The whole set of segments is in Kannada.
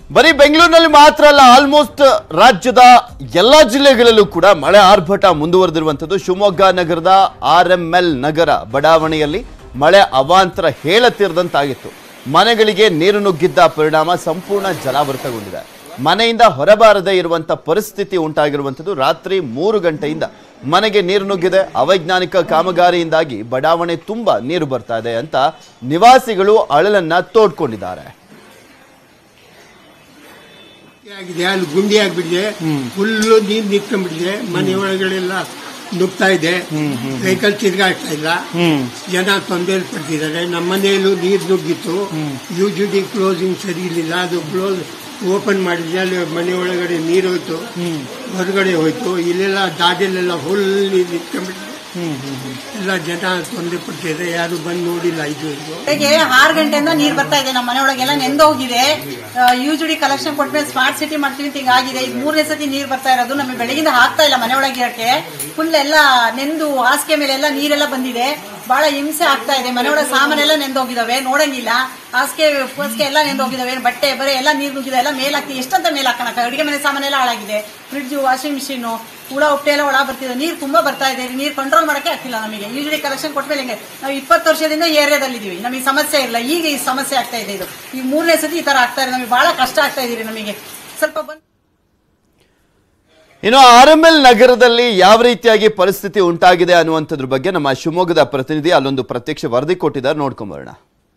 ಬರೀ ಬೆಂಗಳೂರಿನಲ್ಲಿ ಮಾತ್ರ ಅಲ್ಲ ಆಲ್ಮೋಸ್ಟ್ ರಾಜ್ಯದ ಎಲ್ಲಾ ಜಿಲ್ಲೆಗಳಲ್ಲೂ ಕೂಡ ಮಳೆ ಆರ್ಭಟ ಮುಂದುವರೆದಿರುವಂಥದ್ದು ಶಿವಮೊಗ್ಗ ನಗರದ ಆರ್ ಎಂ ಎಲ್ ನಗರ ಬಡಾವಣೆಯಲ್ಲಿ ಮಳೆ ಅವಾಂತರ ಹೇಳತಿರದಂತಾಗಿತ್ತು ಮನೆಗಳಿಗೆ ನೀರು ನುಗ್ಗಿದ್ದ ಪರಿಣಾಮ ಸಂಪೂರ್ಣ ಜಲಾವೃತಗೊಂಡಿದೆ ಮನೆಯಿಂದ ಹೊರಬಾರದೇ ಇರುವಂತ ಪರಿಸ್ಥಿತಿ ಉಂಟಾಗಿರುವಂಥದ್ದು ರಾತ್ರಿ ಮೂರು ಗಂಟೆಯಿಂದ ಮನೆಗೆ ನೀರು ನುಗ್ಗಿದೆ ಅವೈಜ್ಞಾನಿಕ ಕಾಮಗಾರಿಯಿಂದಾಗಿ ಬಡಾವಣೆ ತುಂಬಾ ನೀರು ಬರ್ತಾ ಇದೆ ಅಂತ ನಿವಾಸಿಗಳು ಅಳಲನ್ನ ತೋಡ್ಕೊಂಡಿದ್ದಾರೆ ಆಗಿದೆ ಅಲ್ಲಿ ಗುಂಡಿ ಆಗ್ಬಿಟ್ಟಿದೆ ಫುಲ್ಲು ನೀರು ನಿಂತ್ಕೊಂಡ್ಬಿಟ್ಟಿದೆ ಮನೆ ಒಳಗಡೆಲ್ಲ ನುಗ್ತಾ ಇದೆ ವೆಹಿಕಲ್ ತಿರ್ಗಾಡ್ತಾ ಇಲ್ಲ ಜನ ತೊಂದರೆ ಪಡ್ತಿದ್ದಾರೆ ನಮ್ಮ ಮನೆಯಲ್ಲೂ ನೀರು ನುಗ್ಗಿತ್ತು ಯು ಜಿ ಡಿ ಕ್ಲೋಸಿಂಗ್ ಸರಿ ಇರಲಿಲ್ಲ ಅದು ಕ್ಲೋಸ್ ಓಪನ್ ಮಾಡಿದ್ರೆ ಅಲ್ಲಿ ಮನೆ ಒಳಗಡೆ ನೀರು ಹೋಯ್ತು ಹೊರಗಡೆ ಹೋಯ್ತು ಇಲ್ಲೆಲ್ಲ ದಾರಿಯಲ್ಲೆಲ್ಲ ಫುಲ್ ನೀರು ನಿಂತ್ಕೊಂಡ್ಬಿಟ್ಟಿದೆ ಎಲ್ಲ ಜನ ತೊಂದರೆ ಪಡ್ತಿದ್ದಾರೆ ಯಾರು ಬಂದು ನೋಡಿಲ್ಲ ಇದುವರೆಗೂ ಬೆಳಗ್ಗೆ ಆರು ಗಂಟೆಯಿಂದ ನೀರ್ ಬರ್ತಾ ಇದೆ ನಮ್ಮ ಮನೆ ಒಳಗೆಲ್ಲ ನೆಂದೋಗಿದೆ ಡಿ ಕಲೆಕ್ಷನ್ ಕೊಟ್ಮೇಲೆ ಸ್ಮಾರ್ಟ್ ಸಿಟಿ ಮಾಡ್ತೀವಿ ಅಂತ ಹಿಂಗಾಗಿದೆ ಈಗ ಮೂರನೇ ಸತಿ ನೀರ್ ಬರ್ತಾ ಇರೋದು ನಮಗೆ ಬೆಳಗಿಂದ ಆಗ್ತಾ ಇಲ್ಲ ಮನೆ ಒಳಗೆ ಇರಕ್ಕೆ ಫುಲ್ ಎಲ್ಲ ನೆಂದು ಹಾಸಿಗೆ ಮೇಲೆ ಎಲ್ಲ ನೀರೆಲ್ಲ ಬಂದಿದೆ ಬಹಳ ಹಿಂಸೆ ಆಗ್ತಾ ಇದೆ ಮನೆ ಒಳಗೆ ಸಾಮಾನೆಲ್ಲ ನೆಂದೋಗಿದಾವೆ ನೋಡಂಗಿಲ್ಲ ಹಾಸಿಗೆ ಪೋಸ್ಗೆ ಎಲ್ಲ ನೆಂದೋಗಿದಾವೆ ಬಟ್ಟೆ ಬರೆ ಎಲ್ಲ ನೀರು ನುಗ್ಗಿದೆ ಎಲ್ಲ ಮೇಲ್ ಹಾಕ್ತೀವಿ ಎಷ್ಟಂತ ಮೇಲ್ ಹಾಕೋಣ ಅಡುಗೆ ಮನೆ ಸಾಮಾನೆಲ್ಲ ಹಾಳಾಗಿದೆ ಫ್ರಿಡ್ಜ್ ವಾಷಿಂಗ್ ಮಿಷಿನ್ ಹುಳ ಉಪ್ಪೆ ಎಲ್ಲ ಒಳ ಬರ್ತಿದೆ ನೀರು ತುಂಬಾ ಬರ್ತಾ ಇದೆ ನೀರು ಕಂಟ್ರೋಲ್ ಮಾಡಕ್ಕೆ ಆಗ್ತಿಲ್ಲ ನಮಗೆ ಡಿ ಕಲೆಕ್ಷನ್ ಕೊಟ್ಮೇಲೆ ಹಿಂಗೆ ನಾವು ಇಪ್ಪತ್ತು ವರ್ಷದಿಂದ ಈ ಏರಿಯಾದಲ್ಲಿದ್ದೀವಿ ನಮಗೆ ಸಮಸ್ಯೆ ಇಲ್ಲ ಈಗ ಈ ಸಮಸ್ಯೆ ಆಗ್ತಾ ಇದೆ ಇದು ಈ ಮೂರನೇ ಸತಿ ಈ ತರ ಆಗ್ತಾ ಇದೆ ನಮಗೆ ಬಹಳ ಕಷ್ಟ ಆಗ್ತಾ ಇದೀರಿ ನಮಗೆ ಸ್ವಲ್ಪ ಬಂದು ಇನ್ನು ಆರ್ ಎಂ ಎಲ್ ನಗರದಲ್ಲಿ ಯಾವ ರೀತಿಯಾಗಿ ಪರಿಸ್ಥಿತಿ ಉಂಟಾಗಿದೆ ಅನ್ನುವಂಥದ್ರ ಬಗ್ಗೆ ನಮ್ಮ ಶಿವಮೊಗ್ಗದ ಪ್ರತಿನಿಧಿ ಅಲ್ಲೊಂದು ಪ್ರತ್ಯಕ್ಷ ವರದಿ ಕೊಟ್ಟಿದ್ದಾರೆ ನೋಡ್ಕೊಂಬರೋಣ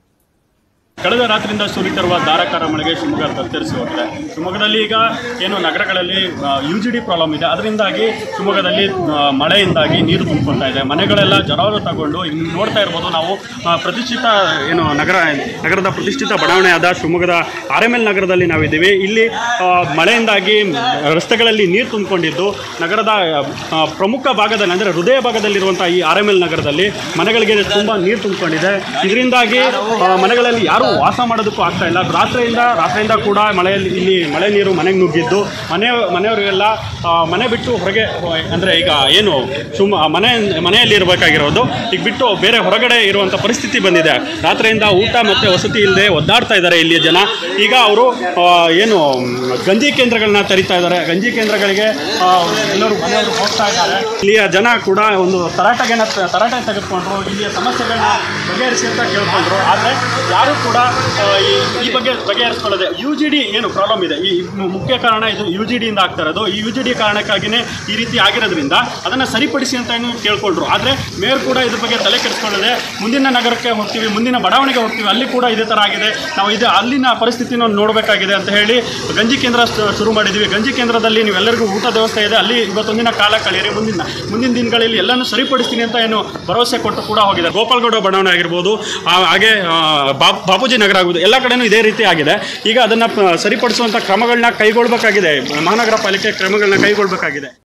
ಕಳೆದ ರಾತ್ರಿಯಿಂದ ಸುರಿತಿರುವ ಧಾರಾಕಾರ ಮಳೆಗೆ ಶಿವಮೊಗ್ಗ ತತ್ತರಿಸಿ ಹೋಗಿದೆ ಶಿವಮೊಗ್ಗದಲ್ಲಿ ಈಗ ಏನು ನಗರಗಳಲ್ಲಿ ಯು ಜಿ ಡಿ ಪ್ರಾಬ್ಲಮ್ ಇದೆ ಅದರಿಂದಾಗಿ ಶಿವಮೊಗ್ಗದಲ್ಲಿ ಆ, ಮಳೆಯಿಂದಾಗಿ ನೀರು ತುಂಬಿಕೊಳ್ತಾ ಇದೆ ಮನೆಗಳೆಲ್ಲ ಜಲಾವೃತ ತಗೊಂಡು ಈಗ ನೀವು ನೋಡ್ತಾ ಇರ್ಬೋದು ನಾವು ಆ, ಪ್ರತಿಷ್ಠಿತ ಏನು ನಗರ ನಗರದ ಪ್ರತಿಷ್ಠಿತ ಬಡಾವಣೆಯಾದ ಶಿವಮೊಗ್ಗದ ಆರ್ ಎಮ್ ಎಲ್ ನಗರದಲ್ಲಿ ನಾವಿದ್ದೀವಿ ಇಲ್ಲಿ ಆ, ಮಳೆಯಿಂದಾಗಿ ರಸ್ತೆಗಳಲ್ಲಿ ನೀರು ತುಂಬಿಕೊಂಡಿದ್ದು ನಗರದ ಆ, ಪ್ರಮುಖ ಭಾಗದಲ್ಲಿ ಅಂದರೆ ಹೃದಯ ಭಾಗದಲ್ಲಿರುವಂಥ ಈ ಆರ್ ಎಮ್ ಎಲ್ ನಗರದಲ್ಲಿ ಮನೆಗಳಿಗೆ ತುಂಬ ನೀರು ತುಂಬಿಕೊಂಡಿದೆ ಇದರಿಂದಾಗಿ ಆ, ಮನೆಗಳಲ್ಲಿ ಯಾರೂ ವಾಸ ಮಾಡೋದಕ್ಕೂ ಆಗ್ತಾ ಇಲ್ಲ ರಾತ್ರಿಯಿಂದ ರಾತ್ರಿಯಿಂದ ಕೂಡ ಮಳೆಯಲ್ಲಿ ಇಲ್ಲಿ ಮಳೆ ನೀರು ಮನೆಗೆ ನುಗ್ಗಿದ್ದು ಮನೆ ಮನೆಯವರಿಗೆಲ್ಲ ಆ, ಮನೆ ಬಿಟ್ಟು ಹೊರಗೆ ಅಂದರೆ ಈಗ ಏನು ಸುಮ್ಮ ಮನೆ ಮನೆಯಲ್ಲಿ ಇರಬೇಕಾಗಿರೋದು ಈಗ ಬಿಟ್ಟು ಬೇರೆ ಹೊರಗಡೆ ಇರುವಂಥ ಪರಿಸ್ಥಿತಿ ಬಂದಿದೆ ರಾತ್ರಿಯಿಂದ ಊಟ ಮತ್ತು ವಸತಿ ಇಲ್ಲದೆ ಒದ್ದಾಡ್ತಾ ಇದ್ದಾರೆ ಇಲ್ಲಿ ಜನ ಈಗ ಅವರು ಏನು ಗಂಜಿ ಕೇಂದ್ರಗಳನ್ನ ತರಿತಾ ಇದ್ದಾರೆ ಗಂಜಿ ಕೇಂದ್ರಗಳಿಗೆ ಆ, ಎಲ್ಲರೂ ಮನೆಯವರು ಹೋಗ್ತಾ ಇದ್ದಾರೆ ಇಲ್ಲಿಯ ಜನ ಕೂಡ ಒಂದು ತರಾಟೆಗೆನ ತರಾಟೆ ತೆಗೆದುಕೊಂಡ್ರು ಇಲ್ಲಿಯ ಸಮಸ್ಯೆಗಳನ್ನ ಬಗೆಹರಿಸಿ ಅಂತ ಕೇಳ್ಕೊಂಡ್ರು ಆದರೆ ಯಾರು ಕೂಡ ಆ, ಈ- ಈ ಬಗ್ಗೆ ಬಗೆಹರಿಸ್ಕೊಳ್ಳದೆ ಯು ಜಿ ಡಿ ಏನು ಪ್ರಾಬ್ಲಮ್ ಇದೆ ಈ ಮು- ಮುಖ್ಯ ಕಾರಣ ಇದು ಯು ಜಿ ಡಿಯಿಂದ ಆಗ್ತಾ ಇರೋದು ಈ ಯು ಜಿ ಡಿ ಕಾರಣಕ್ಕಾಗಿಯೇ ಈ ರೀತಿ ಆಗಿರೋದ್ರಿಂದ ಅದನ್ನು ಸರಿಪಡಿಸಿ ಅಂತ ಏನು ಕೇಳ್ಕೊಂಡ್ರು ಆದರೆ ಮೇಯರ್ ಕೂಡ ಇದ್ರ ಬಗ್ಗೆ ತಲೆ ಕೆಡಿಸ್ಕೊಳ್ಳದೆ ಮುಂದಿನ ನಗರಕ್ಕೆ ಹೋಗ್ತೀವಿ ಮುಂದಿನ ಬಡಾವಣೆಗೆ ಹೋಗ್ತೀವಿ ಅಲ್ಲಿ ಕೂಡ ಇದೇ ಥರ ಆಗಿದೆ ನಾವು ಇದು ಅಲ್ಲಿನ ಪರಿಸ್ಥಿತಿನ ನೋಡಬೇಕಾಗಿದೆ ಅಂತ ಹೇಳಿ ಗಂಜಿ ಕೇಂದ್ರ ಶ- ಶುರು ಮಾಡಿದ್ದೀವಿ ಗಂಜಿ ಕೇಂದ್ರದಲ್ಲಿ ನೀವೆಲ್ಲರಿಗೂ ಊಟದ ವ್ಯವಸ್ಥೆ ಇದೆ ಅಲ್ಲಿ ಇವತ್ತೊಂದಿನ ಕಾಲ ಕಳೆಯಿರಿ ಮುಂದಿನ ಮುಂದಿನ ದಿನಗಳಲ್ಲಿ ಎಲ್ಲನೂ ಸರಿಪಡಿಸ್ತೀನಿ ಅಂತ ಏನು ಭರವಸೆ ಕೊಟ್ಟು ಕೂಡ ಹೋಗಿದೆ ಗೋಪಾಲ್ಗೌಡ ಬಡಾವಣೆ ಆಗಿರ್ಬೋದು ಆ, ಹಾಗೆ ಆ, ಬಾ- ಬಾಪೂಜಿ ನಗರ ಆಗುವುದು ಎಲ್ಲ ಕಡೆನೂ ಇದೇ ರೀತಿ ಆಗಿದೆ ಈಗ ಅದನ್ನು ಸರಿಪಡಿಸುವಂಥ ಕ್ರಮಗಳನ್ನ ಕೈಗೊಳ್ಳಬೇಕಾಗಿದೆ ಮಹಾನಗರ ಪಾಲಿಕೆ ಕ್ರಮಗಳನ್ನ ಕೈಗೊಳ್ಳಬೇಕಾಗಿದೆ